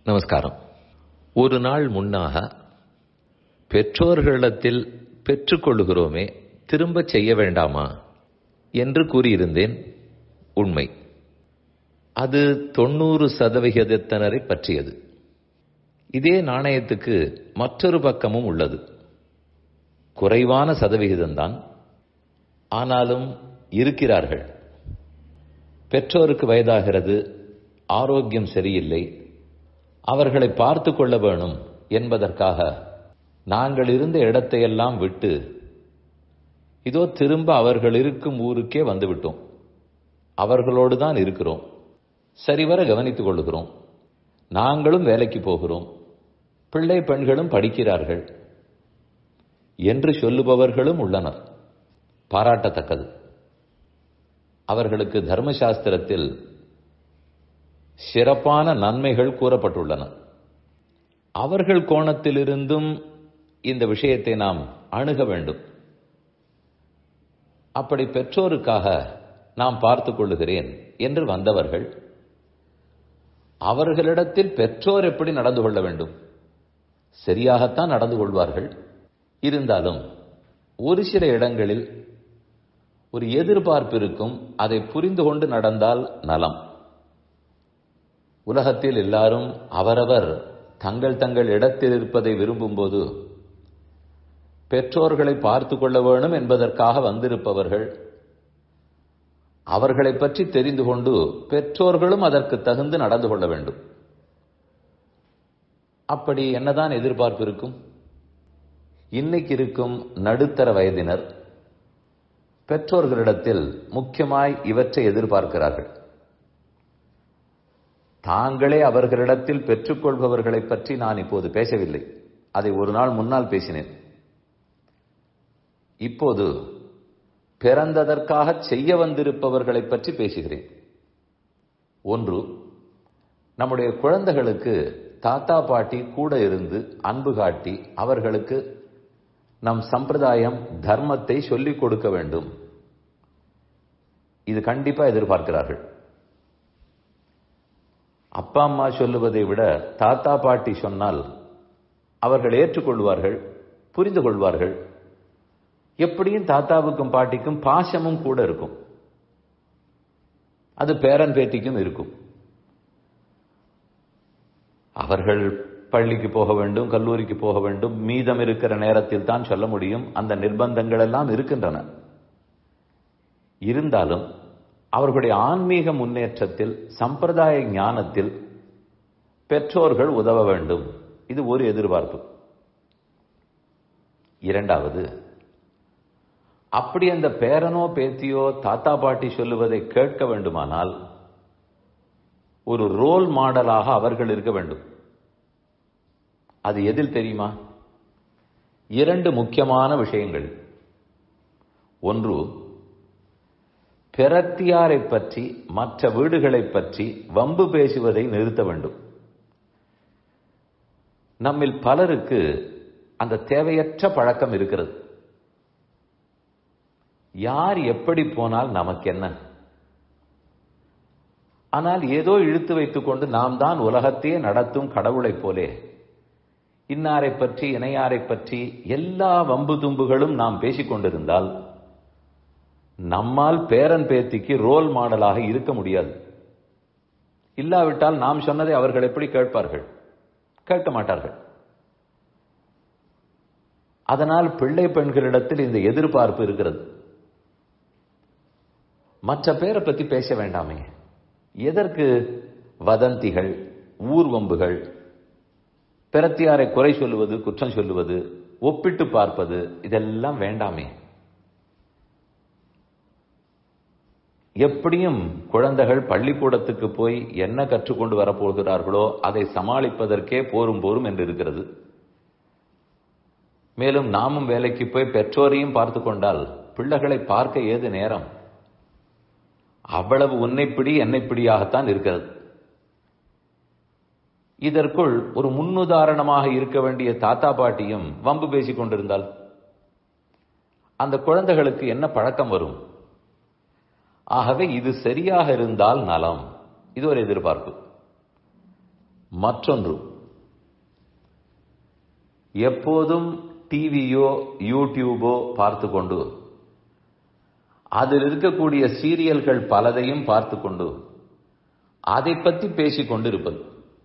நமஸ்காரம் ஒரு நாள் முன்னாக பெற்றோர்களிடத்தில் பெற்றுக்கொள்கிறோமே திரும்ப செய்ய வேண்டாமா என்று கூறியிருந்தேன் உண்மை அது தொண்ணூறு சதவிகிதத்தினரை பற்றியது இதே நாணயத்துக்கு மற்றொரு பக்கமும் உள்ளது குறைவான சதவிகிதம்தான் ஆனாலும் இருக்கிறார்கள் பெற்றோருக்கு வயதாகிறது ஆரோக்கியம் சரியில்லை அவர்களை பார்த்து கொள்ள வேணும் என்பதற்காக நாங்கள் இருந்த இடத்தையெல்லாம் விட்டு இதோ திரும்ப அவர்கள் இருக்கும் ஊருக்கே வந்துவிட்டோம் அவர்களோடு தான் இருக்கிறோம் சரிவர கவனித்துக் கொள்ளுகிறோம் நாங்களும் வேலைக்கு போகிறோம் பிள்ளை பெண்களும் படிக்கிறார்கள் என்று சொல்லுபவர்களும் உள்ளனர் பாராட்டத்தக்கது அவர்களுக்கு தர்மசாஸ்திரத்தில் சிறப்பான நன்மைகள் கூறப்பட்டுள்ளன அவர்கள் கோணத்திலிருந்தும் இந்த விஷயத்தை நாம் அணுக வேண்டும் அப்படி பெற்றோருக்காக நாம் பார்த்துக் கொள்ளுகிறேன் என்று வந்தவர்கள் அவர்களிடத்தில் பெற்றோர் எப்படி நடந்து கொள்ள வேண்டும் சரியாகத்தான் நடந்து கொள்வார்கள் இருந்தாலும் ஒரு சில இடங்களில் ஒரு எதிர்பார்ப்பு இருக்கும் அதை புரிந்து கொண்டு நடந்தால் நலம் உலகத்தில் எல்லாரும் அவரவர் தங்கள் தங்கள் இடத்தில் இருப்பதை விரும்பும்போது பெற்றோர்களை பார்த்து கொள்ள வேணும் என்பதற்காக வந்திருப்பவர்கள் அவர்களை பற்றி தெரிந்து கொண்டு பெற்றோர்களும் அதற்கு தகுந்து நடந்து கொள்ள வேண்டும் அப்படி என்னதான் எதிர்பார்ப்பு இருக்கும் இன்னைக்கு இருக்கும் நடுத்தர வயதினர் பெற்றோர்களிடத்தில் முக்கியமாய் இவற்றை எதிர்பார்க்கிறார்கள் தாங்களே அவர்களிடத்தில் பெற்றுக்கொள்பவர்களை பற்றி நான் இப்போது பேசவில்லை அதை ஒரு நாள் முன்னால் பேசினேன் இப்போது பிறந்ததற்காக செய்ய வந்திருப்பவர்களை பற்றி பேசுகிறேன் ஒன்று நம்முடைய குழந்தைகளுக்கு தாத்தா பாட்டி கூட இருந்து அன்பு காட்டி அவர்களுக்கு நம் சம்பிரதாயம் தர்மத்தை சொல்லிக் கொடுக்க வேண்டும் இது கண்டிப்பா எதிர்பார்க்கிறார்கள் அப்பா அம்மா சொல்லுவதை விட தாத்தா பாட்டி சொன்னால் அவர்கள் ஏற்றுக்கொள்வார்கள் புரிந்து கொள்வார்கள் எப்படியும் தாத்தாவுக்கும் பாட்டிக்கும் பாசமும் கூட இருக்கும் அது பேரன் பேட்டிக்கும் இருக்கும் அவர்கள் பள்ளிக்கு போக வேண்டும் கல்லூரிக்கு போக வேண்டும் மீதம் இருக்கிற நேரத்தில் தான் சொல்ல முடியும் அந்த நிர்பந்தங்கள் எல்லாம் இருக்கின்றன இருந்தாலும் அவர்களுடைய ஆன்மீக முன்னேற்றத்தில் சம்பிரதாய ஞானத்தில் பெற்றோர்கள் உதவ வேண்டும் இது ஒரு எதிர்பார்ப்பு இரண்டாவது அப்படி அந்த பேரனோ பேத்தியோ தாத்தா பாட்டி சொல்லுவதை கேட்க வேண்டுமானால் ஒரு ரோல் மாடலாக அவர்கள் இருக்க வேண்டும் அது எதில் தெரியுமா இரண்டு முக்கியமான விஷயங்கள் ஒன்று பிரத்தியாரை பற்றி மற்ற வீடுகளை பற்றி வம்பு பேசுவதை நிறுத்த வேண்டும் நம்மில் பலருக்கு அந்த தேவையற்ற பழக்கம் இருக்கிறது யார் எப்படி போனால் நமக்கு என்ன ஆனால் ஏதோ இழுத்து வைத்துக் கொண்டு நாம் தான் உலகத்தையே நடத்தும் கடவுளைப் போலே இன்னாரை பற்றி இணையாரை பற்றி எல்லா வம்பு தும்புகளும் நாம் பேசிக் கொண்டிருந்தால் நம்மால் பேரன் பேத்திக்கு ரோல் மாடலாக இருக்க முடியாது இல்லாவிட்டால் நாம் சொன்னதை அவர்கள் எப்படி கேட்பார்கள் கேட்க மாட்டார்கள் அதனால் பிள்ளை பெண்களிடத்தில் இந்த எதிர்பார்ப்பு இருக்கிறது மற்ற பேரை பத்தி பேச வேண்டாமே எதற்கு வதந்திகள் ஊர்வம்புகள் பிரத்தியாரை குறை சொல்லுவது குற்றம் சொல்லுவது ஒப்பிட்டு பார்ப்பது இதெல்லாம் வேண்டாமே எப்படியும் குழந்தைகள் பள்ளிக்கூடத்துக்கு போய் என்ன கற்றுக்கொண்டு வரப்போகிறார்களோ அதை சமாளிப்பதற்கே போரும் போரும் என்று இருக்கிறது மேலும் நாமும் வேலைக்கு போய் பெற்றோரையும் பார்த்து கொண்டால் பிள்ளைகளை பார்க்க ஏது நேரம் அவ்வளவு உன்னைப்பிடி என்னைப்பிடியாகத்தான் இருக்கிறது இதற்குள் ஒரு முன்னுதாரணமாக இருக்க வேண்டிய தாத்தா பாட்டியும் வம்பு பேசிக் கொண்டிருந்தால் அந்த குழந்தைகளுக்கு என்ன பழக்கம் வரும் ஆகவே இது சரியாக இருந்தால் நலம் இது ஒரு எதிர்பார்ப்பு மற்றொன்று எப்போதும் டிவியோ யூடியூபோ பார்த்து கொண்டு அதில் இருக்கக்கூடிய சீரியல்கள் பலதையும் பார்த்து கொண்டு அதை பற்றி பேசிக் கொண்டிருப்பது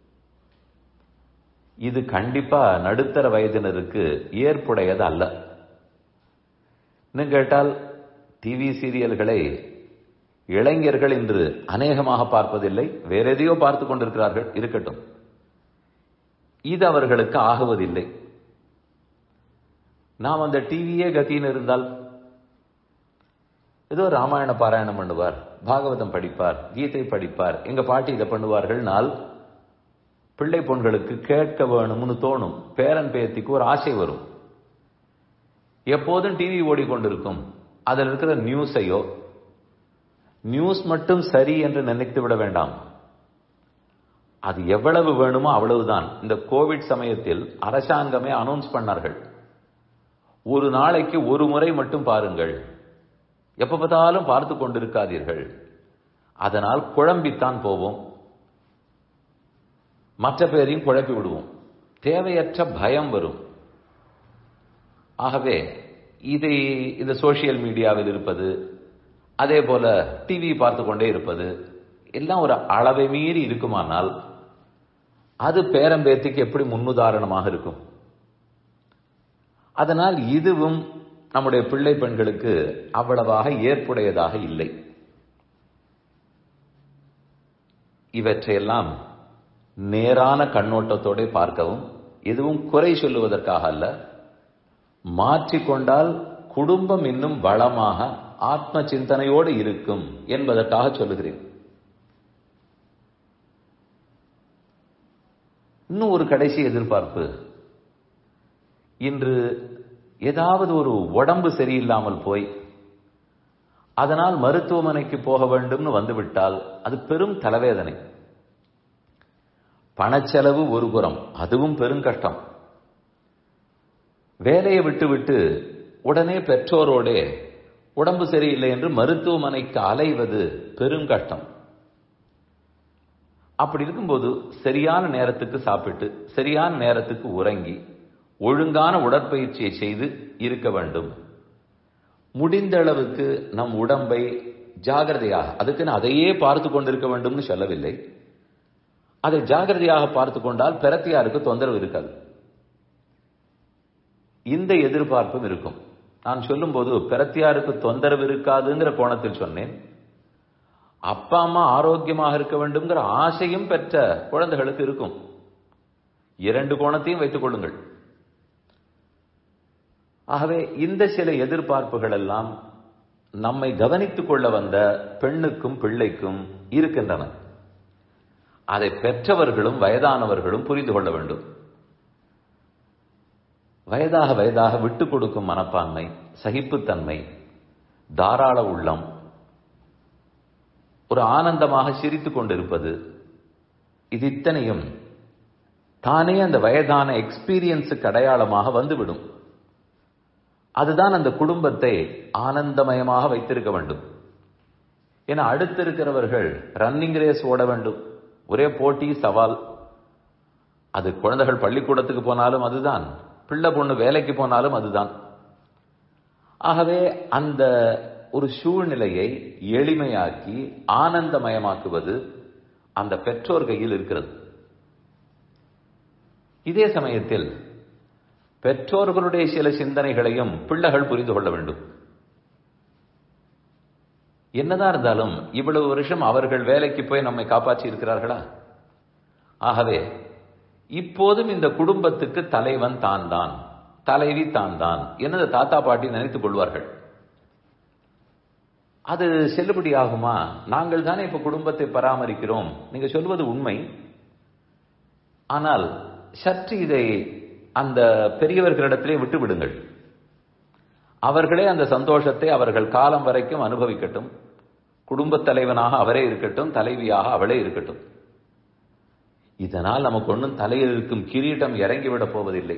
இது கண்டிப்பா நடுத்தர வயதினருக்கு ஏற்புடையது அல்ல இன்னும் கேட்டால் டிவி சீரியல்களை இளைஞர்கள் இன்று அநேகமாக பார்ப்பதில்லை வேற எதையோ பார்த்து கொண்டிருக்கிறார்கள் இருக்கட்டும் இது அவர்களுக்கு ஆகுவதில்லை நாம் அந்த டிவியே கத்தின்னு இருந்தால் ஏதோ ராமாயண பாராயணம் பண்ணுவார் பாகவதம் படிப்பார் கீதை படிப்பார் எங்க பாட்டி இதை பண்ணுவார்கள்னால் பிள்ளை பொண்களுக்கு கேட்க வேணும்னு தோணும் பேரன் பேத்திக்கு ஒரு ஆசை வரும் எப்போதும் டிவி ஓடிக்கொண்டிருக்கும் அதில் இருக்கிற நியூஸையோ நியூஸ் மட்டும் சரி என்று நினைத்து விட வேண்டாம் அது எவ்வளவு வேணுமோ அவ்வளவுதான் இந்த கோவிட் சமயத்தில் அரசாங்கமே அனௌன்ஸ் பண்ணார்கள் ஒரு நாளைக்கு ஒரு முறை மட்டும் பாருங்கள் எப்ப பார்த்தாலும் பார்த்து கொண்டிருக்காதீர்கள் அதனால் குழம்பித்தான் போவோம் மற்ற பேரையும் குழப்பி விடுவோம் தேவையற்ற பயம் வரும் ஆகவே இதை இந்த சோசியல் மீடியாவில் இருப்பது அதே போல டிவி பார்த்து கொண்டே இருப்பது எல்லாம் ஒரு அளவை மீறி இருக்குமானால் அது பேரம்பேத்திக்கு எப்படி முன்னுதாரணமாக இருக்கும் அதனால் இதுவும் நம்முடைய பிள்ளை பெண்களுக்கு அவ்வளவாக ஏற்புடையதாக இல்லை இவற்றையெல்லாம் நேரான கண்ணோட்டத்தோட பார்க்கவும் எதுவும் குறை சொல்லுவதற்காக அல்ல மாற்றிக்கொண்டால் குடும்பம் இன்னும் வளமாக ஆத்ம சிந்தனையோடு இருக்கும் என்பதற்காக சொல்லுகிறேன் இன்னும் ஒரு கடைசி எதிர்பார்ப்பு இன்று ஏதாவது ஒரு உடம்பு சரியில்லாமல் போய் அதனால் மருத்துவமனைக்கு போக வேண்டும்னு வந்துவிட்டால் அது பெரும் தலைவேதனை பணச்செலவு ஒரு புறம் அதுவும் பெரும் கஷ்டம் வேலையை விட்டுவிட்டு உடனே பெற்றோரோடே உடம்பு சரியில்லை என்று மருத்துவமனைக்கு அலைவது பெரும் கஷ்டம் அப்படி இருக்கும்போது சரியான நேரத்துக்கு சாப்பிட்டு சரியான நேரத்துக்கு உறங்கி ஒழுங்கான உடற்பயிற்சியை செய்து இருக்க வேண்டும் முடிந்த அளவுக்கு நம் உடம்பை ஜாகிரதையாக அதுக்குன்னு அதையே பார்த்து கொண்டிருக்க வேண்டும்னு சொல்லவில்லை அதை ஜாகிரதையாக பார்த்து கொண்டால் பிரத்தியாருக்கு தொந்தரவு இருக்காது இந்த எதிர்பார்ப்பும் இருக்கும் நான் சொல்லும்போது பிரத்தியாருக்கு தொந்தரவு இருக்காதுங்கிற கோணத்தில் சொன்னேன் அப்பா அம்மா ஆரோக்கியமாக இருக்க வேண்டும்ங்கிற ஆசையும் பெற்ற குழந்தைகளுக்கு இருக்கும் இரண்டு கோணத்தையும் வைத்துக் கொள்ளுங்கள் ஆகவே இந்த சில எதிர்பார்ப்புகள் எல்லாம் நம்மை கவனித்துக் கொள்ள வந்த பெண்ணுக்கும் பிள்ளைக்கும் இருக்கின்றன அதை பெற்றவர்களும் வயதானவர்களும் புரிந்து கொள்ள வேண்டும் வயதாக வயதாக விட்டுக் கொடுக்கும் மனப்பான்மை சகிப்புத்தன்மை தாராள உள்ளம் ஒரு ஆனந்தமாக சிரித்துக் கொண்டிருப்பது இது இத்தனையும் தானே அந்த வயதான எக்ஸ்பீரியன்ஸுக்கு அடையாளமாக வந்துவிடும் அதுதான் அந்த குடும்பத்தை ஆனந்தமயமாக வைத்திருக்க வேண்டும் ஏன்னா அடுத்து இருக்கிறவர்கள் ரன்னிங் ரேஸ் ஓட வேண்டும் ஒரே போட்டி சவால் அது குழந்தைகள் பள்ளிக்கூடத்துக்கு போனாலும் அதுதான் பிள்ளை பொண்ணு வேலைக்கு போனாலும் அதுதான் ஆகவே அந்த ஒரு சூழ்நிலையை எளிமையாக்கி ஆனந்தமயமாக்குவது அந்த பெற்றோர் கையில் இருக்கிறது இதே சமயத்தில் பெற்றோர்களுடைய சில சிந்தனைகளையும் பிள்ளைகள் புரிந்து கொள்ள வேண்டும் என்னதான் இருந்தாலும் இவ்வளவு வருஷம் அவர்கள் வேலைக்கு போய் நம்மை காப்பாற்றி இருக்கிறார்களா ஆகவே இப்போதும் இந்த குடும்பத்துக்கு தலைவன் தான் தான் தலைவி தான் தான் எனது தாத்தா பாட்டி நினைத்துக் கொள்வார்கள் அது செல்லுபடி ஆகுமா நாங்கள் தானே இப்ப குடும்பத்தை பராமரிக்கிறோம் நீங்க சொல்வது உண்மை ஆனால் சற்று இதை அந்த பெரியவர்களிடத்திலே விட்டு விடுங்கள் அவர்களே அந்த சந்தோஷத்தை அவர்கள் காலம் வரைக்கும் அனுபவிக்கட்டும் குடும்பத் தலைவனாக அவரே இருக்கட்டும் தலைவியாக அவளே இருக்கட்டும் இதனால் நமக்கு ஒன்றும் தலையில் இருக்கும் கிரீட்டம் இறங்கிவிடப் போவதில்லை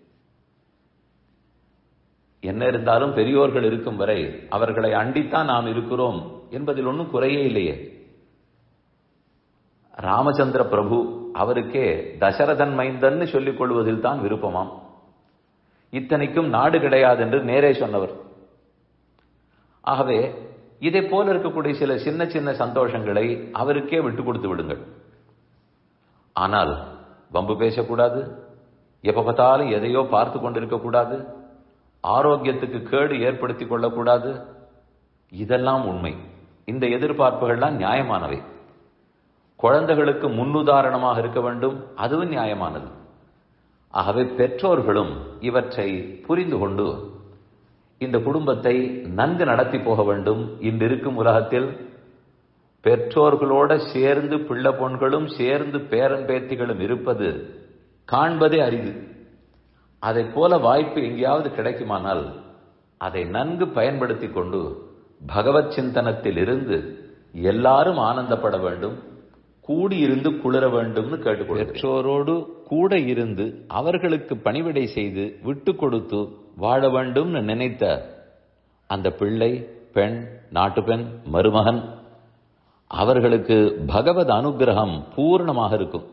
என்ன இருந்தாலும் பெரியோர்கள் இருக்கும் வரை அவர்களை அண்டித்தான் நாம் இருக்கிறோம் என்பதில் ஒன்றும் குறையே இல்லையே ராமச்சந்திர பிரபு அவருக்கே தசரதன் மைந்தன்னு சொல்லிக் கொள்வதில் தான் விருப்பமாம் இத்தனைக்கும் நாடு கிடையாது என்று நேரே சொன்னவர் ஆகவே இதை போல இருக்கக்கூடிய சில சின்ன சின்ன சந்தோஷங்களை அவருக்கே விட்டு கொடுத்து விடுங்கள் ஆனால் வம்பு பேசக்கூடாது எப்ப பார்த்தாலும் எதையோ பார்த்து கொண்டிருக்க கூடாது ஆரோக்கியத்துக்கு கேடு ஏற்படுத்திக் கொள்ளக்கூடாது இதெல்லாம் உண்மை இந்த எதிர்பார்ப்புகள்லாம் நியாயமானவை குழந்தைகளுக்கு முன்னுதாரணமாக இருக்க வேண்டும் அதுவும் நியாயமானது ஆகவே பெற்றோர்களும் இவற்றை புரிந்து கொண்டு இந்த குடும்பத்தை நன்கு நடத்தி போக வேண்டும் இன்று இருக்கும் உலகத்தில் பெற்றோர்களோட சேர்ந்து பிள்ளை பொண்களும் சேர்ந்து பேரன் பேத்திகளும் இருப்பது காண்பதே அரிது அதை போல வாய்ப்பு எங்கேயாவது கிடைக்குமானால் அதை நன்கு பயன்படுத்தி கொண்டு பகவத் சிந்தனத்தில் இருந்து எல்லாரும் ஆனந்தப்பட வேண்டும் கூடியிருந்து குளிர வேண்டும்னு கேட்டுக்கொள் பெற்றோரோடு கூட இருந்து அவர்களுக்கு பணிவிடை செய்து விட்டு கொடுத்து வாழ வேண்டும்னு நினைத்த அந்த பிள்ளை பெண் நாட்டு பெண் மருமகன் அவர்களுக்கு பகவத் அனுகிரகம் பூர்ணமாக இருக்கும்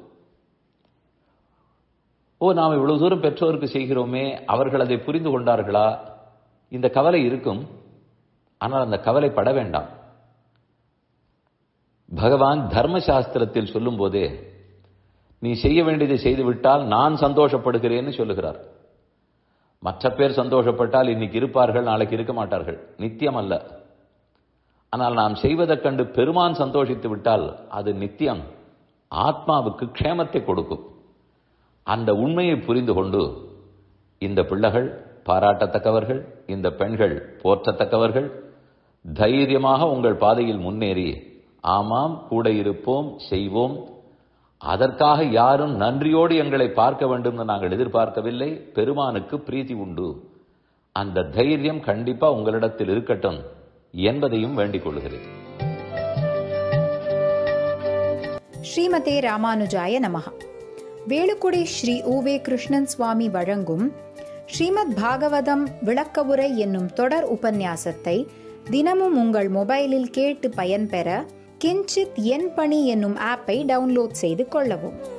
ஓ நாம் இவ்வளவு தூரம் பெற்றோருக்கு செய்கிறோமே அவர்கள் அதை புரிந்து கொண்டார்களா இந்த கவலை இருக்கும் ஆனால் அந்த கவலை பட வேண்டாம் பகவான் தர்மசாஸ்திரத்தில் சொல்லும் போதே நீ செய்ய வேண்டியதை செய்துவிட்டால் நான் சந்தோஷப்படுகிறேன்னு சொல்லுகிறார் மற்ற பேர் சந்தோஷப்பட்டால் இன்னைக்கு இருப்பார்கள் நாளைக்கு இருக்க மாட்டார்கள் நித்தியம் அல்ல ஆனால் நாம் செய்வதைக் கண்டு பெருமான் சந்தோஷித்து விட்டால் அது நித்தியம் ஆத்மாவுக்கு க்ஷேமத்தை கொடுக்கும் அந்த உண்மையை புரிந்து கொண்டு இந்த பிள்ளைகள் பாராட்டத்தக்கவர்கள் இந்த பெண்கள் போற்றத்தக்கவர்கள் தைரியமாக உங்கள் பாதையில் முன்னேறி ஆமாம் கூட இருப்போம் செய்வோம் அதற்காக யாரும் நன்றியோடு எங்களை பார்க்க வேண்டும் என்று நாங்கள் எதிர்பார்க்கவில்லை பெருமானுக்கு பிரீத்தி உண்டு அந்த தைரியம் கண்டிப்பா உங்களிடத்தில் இருக்கட்டும் என்பதையும் வேண்டிக் கொள்கிறேன் ஸ்ரீமதே ராமானுஜாய நமஹா வேலுக்குடி ஸ்ரீ உவே கிருஷ்ணன் சுவாமி வழங்கும் ஸ்ரீமத் பாகவதம் விளக்கவுரை என்னும் தொடர் உபன்யாசத்தை தினமும் உங்கள் மொபைலில் கேட்டு பயன்பெற கிஞ்சித் என் பணி என்னும் ஆப்பை டவுன்லோட் செய்து கொள்ளவும்